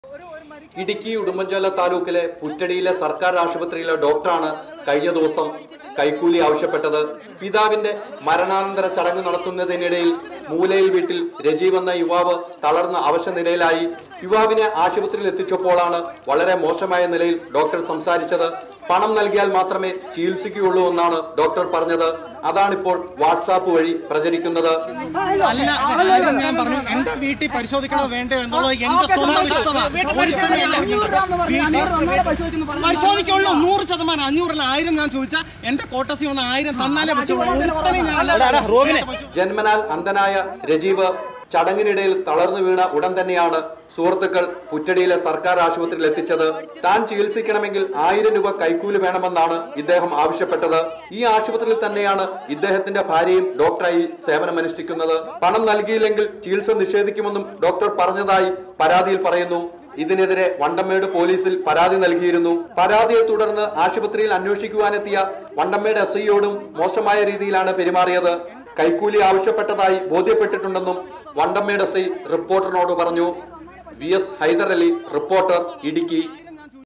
ഇടുക്കി ഉടുമ്പൻചോല താലൂക്കിലെ പുറ്റടിയിലെ സർക്കാർ ആശുപത്രിയിലെ ഡോക്ടറാണ് കഴിഞ്ഞ ദിവസം കൈക്കൂലി ആവശ്യപ്പെട്ടത് പിതാവിന്റെ മരണാനന്തര ചടങ്ങ് നടത്തുന്നതിനിടയിൽ മൂലയിൽ വീട്ടിൽ രജീവ് എന്ന യുവാവ് തളർന്ന അവശനിലയിലായി യുവാവിനെ ആശുപത്രിയിൽ എത്തിച്ചപ്പോഴാണ് വളരെ മോശമായ നിലയിൽ ഡോക്ടർ സംസാരിച്ചത് പണം നൽകിയാൽ മാത്രമേ ചികിത്സിക്കുകയുള്ളൂ എന്നാണ് ഡോക്ടർ പറഞ്ഞത് അതാണിപ്പോൾ വാട്സാപ്പ് വഴി പ്രചരിക്കുന്നത് അല്ല കാര്യം ഞാൻ പറഞ്ഞു എന്റെ വീട്ടിൽ പരിശോധിക്കണോ വേണ്ടോ എന്നുള്ളത് എന്റെ സ്വന്തം ഇഷ്ടമാണ് ഒരുത്തനെയല്ല. വീട്ടിൽ പരിശോധിക്കുള്ളൂ നൂറ് ശതമാനം അഞ്ഞൂറിൽ ആയിരം ഞാൻ ചോദിച്ചാൽ എന്റെ കോട്ടസി ഒന്ന് ആയിരം തന്നാലേ പറ്റുള്ളൂ ഒരുത്തനെയും ഞാൻ അല്ല ജന്മനാൽ അന്ധനായ രജീവ് ചടങ്ങിനിടയിൽ തളർന്നു വീണ ഉടൻ തന്നെയാണ് സുഹൃത്തുക്കൾ പുറ്റടിയിലെ സർക്കാർ ആശുപത്രിയിൽ എത്തിച്ചത് താൻ ചികിത്സിക്കണമെങ്കിൽ ആയിരം രൂപ കൈക്കൂലി വേണമെന്നാണ് ഇദ്ദേഹം ആവശ്യപ്പെട്ടത് ഈ ആശുപത്രിയിൽ തന്നെയാണ് ഇദ്ദേഹത്തിന്റെ ഭാര്യയും ഡോക്ടറായി സേവനമനുഷ്ഠിക്കുന്നത് പണം നൽകിയില്ലെങ്കിൽ ചികിത്സ നിഷേധിക്കുമെന്നും ഡോക്ടർ പറഞ്ഞതായി പരാതിയിൽ പറയുന്നു ഇതിനെതിരെ വണ്ടമ്മേട് പോലീസിൽ പരാതി നൽകിയിരുന്നു പരാതിയെ തുടർന്ന് ആശുപത്രിയിൽ അന്വേഷിക്കുവാനെത്തിയ വണ്ടമ്മേട് എസ് ഐയോടും മോശമായ രീതിയിലാണ് പെരുമാറിയത് കൈക്കൂലി ആവശ്യപ്പെട്ടതായി ബോധ്യപ്പെട്ടിട്ടുണ്ടെന്നും വണ്ടമ്മേട് എസ് ഐ റിപ്പോർട്ടറിനോട് പറഞ്ഞു V S Haider Ali reporter Idukki